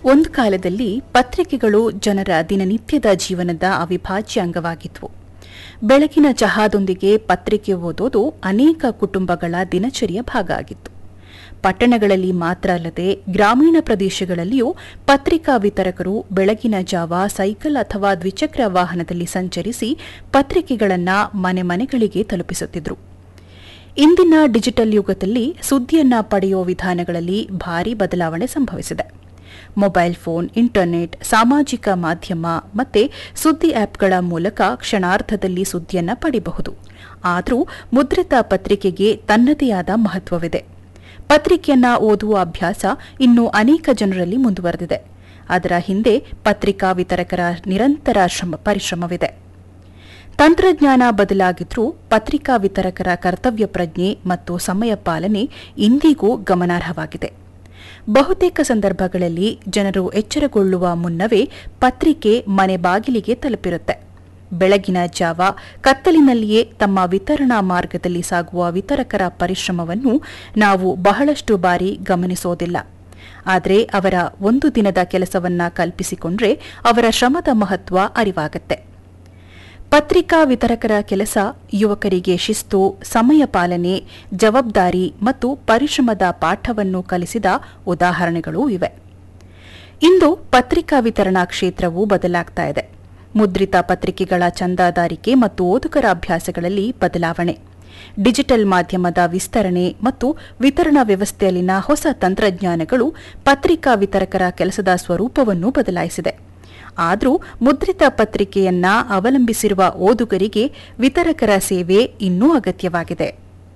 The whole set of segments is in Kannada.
ಒಂದು ಕಾಲದಲ್ಲಿ ಪತ್ರಿಕೆಗಳು ಜನರ ದಿನನಿತ್ಯದ ಜೀವನದ ಅವಿಭಾಜ್ಯ ಅಂಗವಾಗಿದ್ವು ಬೆಳಗಿನ ಚಹಾದೊಂದಿಗೆ ಪತ್ರಿಕೆ ಓದೋದು ಅನೇಕ ಕುಟುಂಬಗಳ ದಿನಚರಿಯ ಭಾಗ ಆಗಿತ್ತು ಪಟ್ಟಣಗಳಲ್ಲಿ ಮಾತ್ರ ಅಲ್ಲದೆ ಗ್ರಾಮೀಣ ಪ್ರದೇಶಗಳಲ್ಲಿಯೂ ಪತ್ರಿಕಾ ವಿತರಕರು ಬೆಳಗಿನ ಜಾವ ಸೈಕಲ್ ಅಥವಾ ದ್ವಿಚಕ್ರ ವಾಹನದಲ್ಲಿ ಸಂಚರಿಸಿ ಪತ್ರಿಕೆಗಳನ್ನು ಮನೆ ಮನೆಗಳಿಗೆ ತಲುಪಿಸುತ್ತಿದ್ರು ಇಂದಿನ ಡಿಜಿಟಲ್ ಯುಗದಲ್ಲಿ ಸುದ್ದಿಯನ್ನ ಪಡೆಯುವ ವಿಧಾನಗಳಲ್ಲಿ ಭಾರಿ ಬದಲಾವಣೆ ಸಂಭವಿಸಿದೆ ಮೊಬೈಲ್ ಫೋನ್ ಇಂಟರ್ನೆಟ್ ಸಾಮಾಜಿಕ ಮಾಧ್ಯಮ ಮತ್ತೆ ಸುದ್ದಿ ಆಪ್ಗಳ ಮೂಲಕ ಕ್ಷಣಾರ್ಧದಲ್ಲಿ ಸುದ್ದಿಯನ್ನ ಪಡೆಯಬಹುದು ಆದರೂ ಮುದ್ರಿತ ಪತ್ರಿಕೆಗೆ ತನ್ನದೇ ಆದ ಮಹತ್ವವಿದೆ ಪತ್ರಿಕೆಯನ್ನ ಓದುವ ಅಭ್ಯಾಸ ಇನ್ನೂ ಅನೇಕ ಜನರಲ್ಲಿ ಮುಂದುವರೆದಿದೆ ಅದರ ಹಿಂದೆ ಪತ್ರಿಕಾ ವಿತರಕರ ನಿರಂತರ ಶ್ರಮ ಪರಿಶ್ರಮವಿದೆ ತಂತ್ರಜ್ಞಾನ ಬದಲಾಗಿದ್ರೂ ಪತ್ರಿಕಾ ವಿತರಕರ ಕರ್ತವ್ಯ ಪ್ರಜ್ಞೆ ಮತ್ತು ಸಮಯ ಪಾಲನೆ ಇಂದಿಗೂ ಗಮನಾರ್ಹವಾಗಿದೆ ಬಹುತೇಕ ಸಂದರ್ಭಗಳಲ್ಲಿ ಜನರು ಎಚ್ಚರಗೊಳ್ಳುವ ಮುನ್ನವೇ ಪತ್ರಿಕೆ ಮನೆ ಬಾಗಿಲಿಗೆ ತಲುಪಿರುತ್ತೆ ಬೆಳಗಿನ ಜಾವ ಕತ್ತಲಿನಲ್ಲಿಯೇ ತಮ್ಮ ವಿತರಣಾ ಮಾರ್ಗದಲ್ಲಿ ಸಾಗುವ ವಿತರಕರ ಪರಿಶ್ರಮವನ್ನು ನಾವು ಬಹಳಷ್ಟು ಬಾರಿ ಗಮನಿಸೋದಿಲ್ಲ ಆದರೆ ಅವರ ಒಂದು ದಿನದ ಕೆಲಸವನ್ನ ಕಲ್ಪಿಸಿಕೊಂಡ್ರೆ ಅವರ ಶ್ರಮದ ಮಹತ್ವ ಅರಿವಾಗತ್ತೆ ಪತ್ರಿಕಾ ವಿತರಕರ ಕೆಲಸ ಯುವಕರಿಗೆ ಶಿಸ್ತು ಸಮಯ ಪಾಲನೆ ಜವಾಬ್ದಾರಿ ಮತ್ತು ಪರಿಶ್ರಮದ ಪಾಠವನ್ನು ಕಲಿಸಿದ ಉದಾಹರಣೆಗಳೂ ಇವೆ ಇಂದು ಪತ್ರಿಕಾ ವಿತರಣಾ ಕ್ಷೇತ್ರವು ಬದಲಾಗ್ತಾ ಇದೆ ಮುದ್ರಿತ ಪತ್ರಿಕೆಗಳ ಚಂದಾದಾರಿಕೆ ಮತ್ತು ಓದುಗರ ಅಭ್ಯಾಸಗಳಲ್ಲಿ ಬದಲಾವಣೆ ಡಿಜಿಟಲ್ ಮಾಧ್ಯಮದ ವಿಸ್ತರಣೆ ಮತ್ತು ವಿತರಣಾ ವ್ಯವಸ್ಥೆಯಲ್ಲಿನ ಹೊಸ ತಂತ್ರಜ್ಞಾನಗಳು ಪತ್ರಿಕಾ ವಿತರಕರ ಕೆಲಸದ ಸ್ವರೂಪವನ್ನು ಬದಲಾಯಿಸಿದೆ ಆದರೂ ಮುದ್ರಿತ ಪತ್ರಿಕೆಯನ್ನ ಅವಲಂಬಿಸಿರುವ ಓದುಗರಿಗೆ ವಿತರಕರ ಸೇವೆ ಇನ್ನೂ ಅಗತ್ಯವಾಗಿದೆ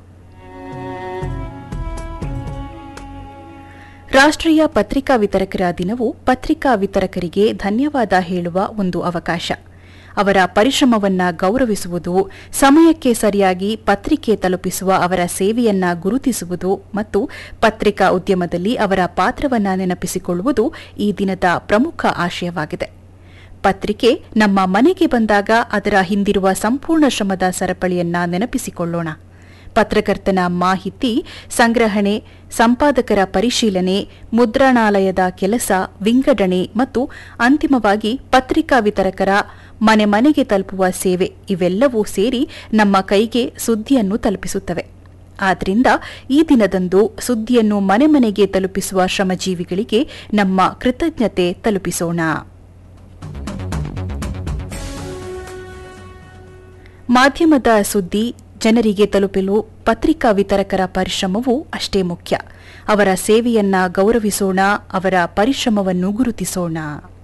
ರಾಷ್ಟ್ರೀಯ ಪತ್ರಿಕಾ ವಿತರಕರ ದಿನವು ಪತ್ರಿಕಾ ವಿತರಕರಿಗೆ ಧನ್ಯವಾದ ಹೇಳುವ ಒಂದು ಅವಕಾಶ ಅವರ ಪರಿಶ್ರಮವನ್ನ ಗೌರವಿಸುವುದು ಸಮಯಕ್ಕೆ ಸರಿಯಾಗಿ ಪತ್ರಿಕೆ ತಲುಪಿಸುವ ಅವರ ಸೇವೆಯನ್ನ ಗುರುತಿಸುವುದು ಮತ್ತು ಪತ್ರಿಕಾ ಉದ್ಯಮದಲ್ಲಿ ಅವರ ಪಾತ್ರವನ್ನ ನೆನಪಿಸಿಕೊಳ್ಳುವುದು ಈ ದಿನದ ಪ್ರಮುಖ ಆಶಯವಾಗಿದೆ ಪತ್ರಿಕೆ ನಮ್ಮ ಮನೆಗೆ ಬಂದಾಗ ಅದರ ಹಿಂದಿರುವ ಸಂಪೂರ್ಣ ಶ್ರಮದ ಸರಪಳಿಯನ್ನ ನೆನಪಿಸಿಕೊಳ್ಳೋಣ ಪತ್ರಕರ್ತನ ಮಾಹಿತಿ ಸಂಗ್ರಹಣೆ ಸಂಪಾದಕರ ಪರಿಶೀಲನೆ ಮುದ್ರಣಾಲಯದ ಕೆಲಸ ವಿಂಗಡಣೆ ಮತ್ತು ಅಂತಿಮವಾಗಿ ಪತ್ರಿಕಾ ವಿತರಕರ ಮನೆ ಮನೆಗೆ ತಲುಪುವ ಸೇವೆ ಇವೆಲ್ಲವೂ ಸೇರಿ ನಮ್ಮ ಕೈಗೆ ಸುದ್ದಿಯನ್ನು ತಲುಪಿಸುತ್ತವೆ ಆದ್ದರಿಂದ ಈ ದಿನದಂದು ಸುದ್ದಿಯನ್ನು ಮನೆ ಮನೆಗೆ ತಲುಪಿಸುವ ಶ್ರಮಜೀವಿಗಳಿಗೆ ನಮ್ಮ ಕೃತಜ್ಞತೆ ತಲುಪಿಸೋಣ ಮಾಧ್ಯಮದ ಸುದ್ದಿ ಜನರಿಗೆ ತಲುಪಲು ಪತ್ರಿಕಾ ವಿತರಕರ ಪರಿಶ್ರಮವೂ ಅಷ್ಟೇ ಮುಖ್ಯ ಅವರ ಸೇವೆಯನ್ನ ಗೌರವಿಸೋಣ ಅವರ ಪರಿಶ್ರಮವನ್ನು ಗುರುತಿಸೋಣ